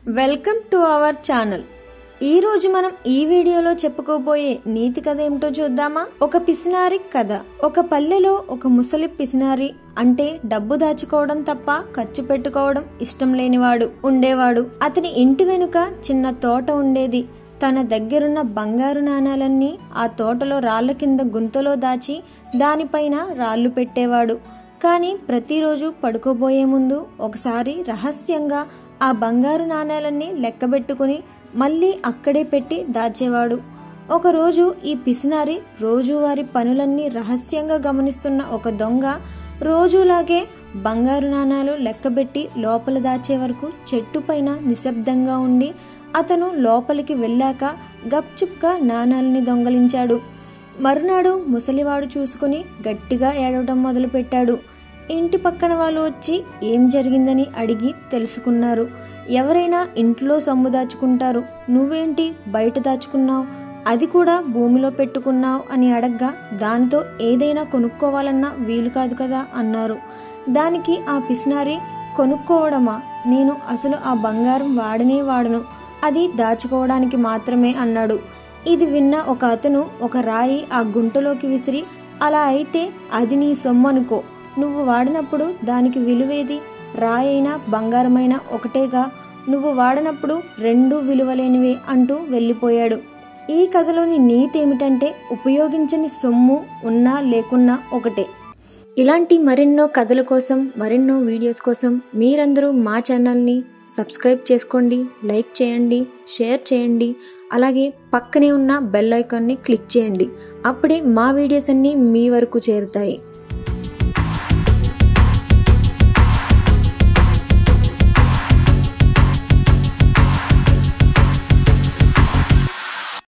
welcome to our channel ఈ రోజు మనం ఈ వీడియోలో చెప్పుకోబోయే నీతి కథ ఏమిటో చూద్దామా ఒక పిసినారి కథ ఒక పల్లెలో ఒక ముసలి పిసినారి అంటే డబ్బు దాచుకోవడం తప్ప ఖర్చు పెట్టుకోవడం ఇష్టం లేనివాడు ఉండేవాడు అతని ఇంటి వెనుక చిన్న తోట ఉండేది తన దగ్గరున్న బంగారు నాణాలన్నీ ఆ తోటలో రాళ్ల కింద గుంతలో దాచి దానిపైన రాళ్లు పెట్టేవాడు కానీ ప్రతిరోజు పడుకోబోయే ముందు ఒకసారి రహస్యంగా ఆ బంగారు నాణేలన్నీ లెక్కబెట్టుకుని మళ్ళీ అక్కడే పెట్టి దాచేవాడు ఒకరోజు ఈ పిసినారి రోజువారి పనులన్నీ రహస్యంగా గమనిస్తున్న ఒక దొంగ రోజులాగే బంగారు నాణాలు లెక్కబెట్టి లోపల దాచే వరకు చెట్టు పైన నిశ్శబ్దంగా ఉండి అతను లోపలికి వెళ్ళాక గప్చుప్గా నాణాలని దొంగలించాడు మరునాడు ముసలివాడు చూసుకుని గట్టిగా ఏడవడం మొదలుపెట్టాడు ఇంటి పక్కన వాళ్ళు వచ్చి ఏం జరిగిందని అడిగి తెలుసుకున్నారు ఎవరైనా ఇంట్లో సొమ్ము దాచుకుంటారు నువ్వేంటి బయట దాచుకున్నావు అది కూడా భూమిలో పెట్టుకున్నావు అని అడగ్గా దానితో ఏదైనా కొనుక్కోవాలన్నా వీలు కాదు కదా అన్నారు దానికి ఆ పిసినారి కొనుక్కోవడమా నేను అసలు ఆ బంగారం వాడనే వాడను అది దాచుకోవడానికి మాత్రమే అన్నాడు ఇది విన్న ఒక అతను ఒక రాయి ఆ గుంటలోకి విసిరి అలా అయితే అది నీ సొమ్మనుకో నువ్వు వాడినప్పుడు దానికి విలువేది రాయైనా బంగారమైనా ఒకటేగా నువ్వు వాడినప్పుడు రెండు విలువలేనివే అంటూ వెళ్ళిపోయాడు ఈ కథలోని నీతి ఏమిటంటే ఉపయోగించని సొమ్ము ఉన్నా లేకున్నా ఒకటే ఇలాంటి మరెన్నో కథల కోసం మరెన్నో వీడియోస్ కోసం మీరందరూ మా ఛానల్ని సబ్స్క్రైబ్ చేసుకోండి లైక్ చేయండి షేర్ చేయండి అలాగే పక్కనే ఉన్న బెల్ ఐకాన్ని క్లిక్ చేయండి అప్పుడే మా వీడియోస్ అన్నీ మీ వరకు చేరుతాయి